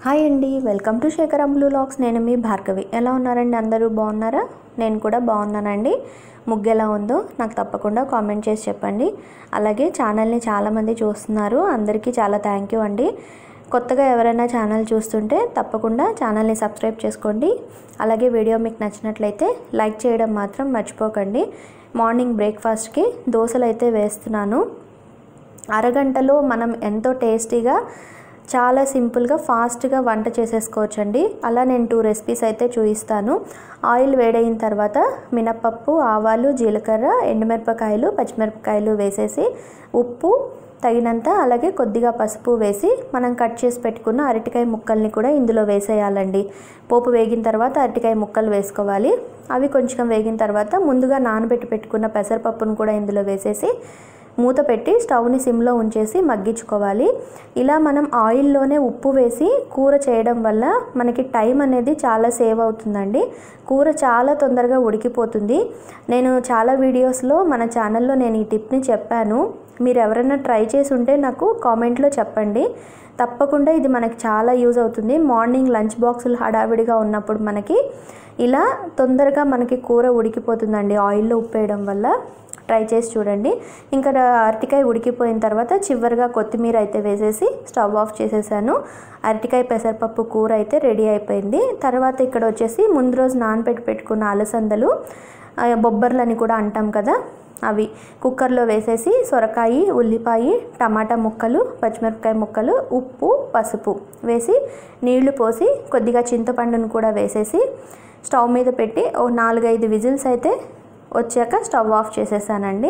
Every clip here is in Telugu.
హాయ్ అండి welcome to Shekharam blue locks నేను మీ భార్గవి ఎలా ఉన్నారండి అందరూ బాగున్నారా నేను కూడా బాగున్నానండి ముగ్గు ఎలా ఉందో నాకు తప్పకుండా కామెంట్ చేసి చెప్పండి అలాగే ఛానల్ని చాలామంది చూస్తున్నారు అందరికీ చాలా థ్యాంక్ యూ అండి కొత్తగా ఎవరైనా ఛానల్ చూస్తుంటే తప్పకుండా ఛానల్ని సబ్స్క్రైబ్ చేసుకోండి అలాగే వీడియో మీకు నచ్చినట్లయితే లైక్ చేయడం మాత్రం మర్చిపోకండి మార్నింగ్ బ్రేక్ఫాస్ట్కి దోశలు అయితే వేస్తున్నాను అరగంటలో మనం ఎంతో టేస్టీగా చాలా సింపుల్గా ఫాస్ట్గా వంట చేసేసుకోవచ్చండి అలా నేను టూ రెసిపీస్ అయితే చూపిస్తాను ఆయిల్ వేడైన తర్వాత మినప్పప్పు ఆవాలు జీలకర్ర ఎండుమిరపకాయలు పచ్చిమిరపకాయలు వేసేసి ఉప్పు తగినంత అలాగే కొద్దిగా పసుపు వేసి మనం కట్ చేసి పెట్టుకున్న అరటికాయ ముక్కల్ని కూడా ఇందులో వేసేయాలండి పోపు వేగిన తర్వాత అరటికాయ ముక్కలు వేసుకోవాలి అవి కొంచెం వేగిన తర్వాత ముందుగా నానబెట్టి పెట్టుకున్న పెసరపప్పును కూడా ఇందులో వేసేసి మూత పెట్టి స్టవ్ని సిమ్లో ఉంచేసి మగ్గించుకోవాలి ఇలా మనం ఆయిల్లోనే ఉప్పు వేసి కూర చేయడం వల్ల మనకి టైం అనేది చాలా సేవ్ అవుతుందండి కూర చాలా తొందరగా ఉడికిపోతుంది నేను చాలా వీడియోస్లో మన ఛానల్లో నేను ఈ టిప్ని చెప్పాను మీరు ఎవరైనా ట్రై చేసి ఉంటే నాకు కామెంట్లో చెప్పండి తప్పకుండా ఇది మనకి చాలా యూజ్ అవుతుంది మార్నింగ్ లంచ్ బాక్సులు హడావిడిగా ఉన్నప్పుడు మనకి ఇలా తొందరగా మనకి కూర ఉడికిపోతుందండి ఆయిల్లో ఉప్పేయడం వల్ల ట్రై చేసి చూడండి ఇంకా అరటికాయ ఉడికిపోయిన తర్వాత చివరిగా కొత్తిమీర అయితే వేసేసి స్టవ్ ఆఫ్ చేసేసాను అరటికాయ పెసరపప్పు కూర అయితే రెడీ అయిపోయింది తర్వాత ఇక్కడ వచ్చేసి ముందు రోజు నానబెట్టి పెట్టుకున్న అలసందలు ఆ, బొబ్బర్లని కూడా అంటాం కదా అవి కుక్కర్లో వేసేసి సొరకాయ ఉల్లిపాయ టమాటా ముక్కలు పచ్చిమిరపకాయ ముక్కలు ఉప్పు పసుపు వేసి నీళ్లు పోసి కొద్దిగా చింతపండును కూడా వేసేసి స్టవ్ మీద పెట్టి ఓ నాలుగైదు విజిల్స్ అయితే వచ్చాక స్టవ్ ఆఫ్ చేసేసానండి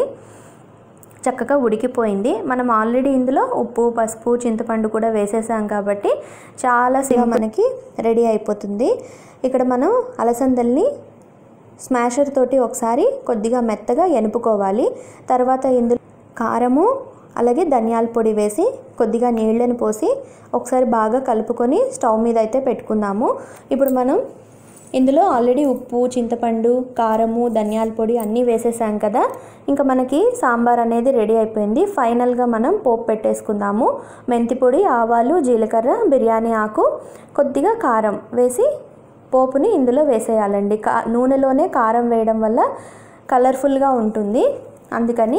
చక్కగా ఉడికిపోయింది మనం ఆల్రెడీ ఇందులో ఉప్పు పసుపు చింతపండు కూడా వేసేసాం కాబట్టి చాలా సింపుల్ మనకి రెడీ అయిపోతుంది ఇక్కడ మనం అలసందల్ని స్మాషర్ తోటి ఒకసారి కొద్దిగా మెత్తగా ఎనుపుకోవాలి తర్వాత ఇందులో కారము అలాగే ధనియాల పొడి వేసి కొద్దిగా నీళ్ళని పోసి ఒకసారి బాగా కలుపుకొని స్టవ్ మీద అయితే పెట్టుకుందాము ఇప్పుడు మనం ఇందులో ఆల్రెడీ ఉప్పు చింతపండు కారము ధనియాల పొడి అన్నీ వేసేసాం కదా ఇంకా మనకి సాంబార్ అనేది రెడీ అయిపోయింది ఫైనల్గా మనం పోపు పెట్టేసుకుందాము మెంతి పొడి ఆవాలు జీలకర్ర బిర్యానీ ఆకు కొద్దిగా కారం వేసి పోపుని ఇందులో వేసేయాలండి కా నూనెలోనే కారం వేయడం వల్ల కలర్ఫుల్గా ఉంటుంది అందుకని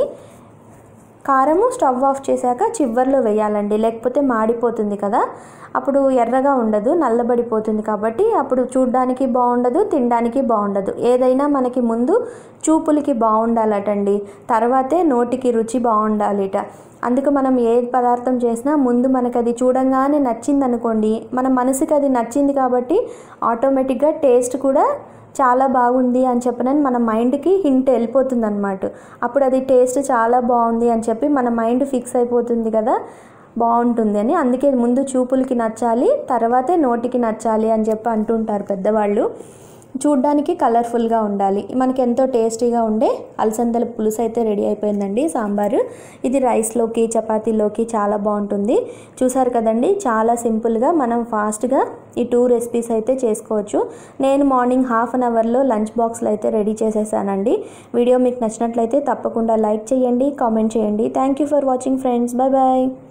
కారము స్టవ్ ఆఫ్ చేశాక చివర్లో వేయాలండి లేకపోతే మాడిపోతుంది కదా అప్పుడు ఎర్రగా ఉండదు నల్లబడిపోతుంది కాబట్టి అప్పుడు చూడ్డానికి బాగుండదు తినడానికి బాగుండదు ఏదైనా మనకి ముందు చూపులకి బాగుండాలటండి తర్వాతే నోటికి రుచి బాగుండాలిట అందుకు మనం ఏ పదార్థం చేసినా ముందు మనకు అది చూడంగానే నచ్చింది అనుకోండి మన మనసుకి అది నచ్చింది కాబట్టి ఆటోమేటిక్గా టేస్ట్ కూడా చాలా బాగుంది అని చెప్పనని మన మైండ్కి హింట్ వెళ్ళిపోతుంది అనమాట అప్పుడు అది టేస్ట్ చాలా బాగుంది అని చెప్పి మన మైండ్ ఫిక్స్ అయిపోతుంది కదా బాగుంటుంది అని అందుకే ముందు చూపులకి నచ్చాలి తర్వాతే నోటికి నచ్చాలి అని చెప్పి అంటుంటారు పెద్దవాళ్ళు చూడ్డానికి కలర్ఫుల్గా ఉండాలి మనకి ఎంతో టేస్టీగా ఉండే అలసందల పులుసు అయితే రెడీ అయిపోయిందండి సాంబారు ఇది రైస్లోకి చపాతీలోకి చాలా బాగుంటుంది చూసారు కదండి చాలా సింపుల్గా మనం ఫాస్ట్గా ఈ టూ రెసిపీస్ అయితే చేసుకోవచ్చు నేను మార్నింగ్ హాఫ్ అన్ అవర్లో లంచ్ బాక్స్లో అయితే రెడీ చేసేసానండి వీడియో మీకు నచ్చినట్లయితే తప్పకుండా లైక్ చేయండి కామెంట్ చేయండి thank you for watching friends bye bye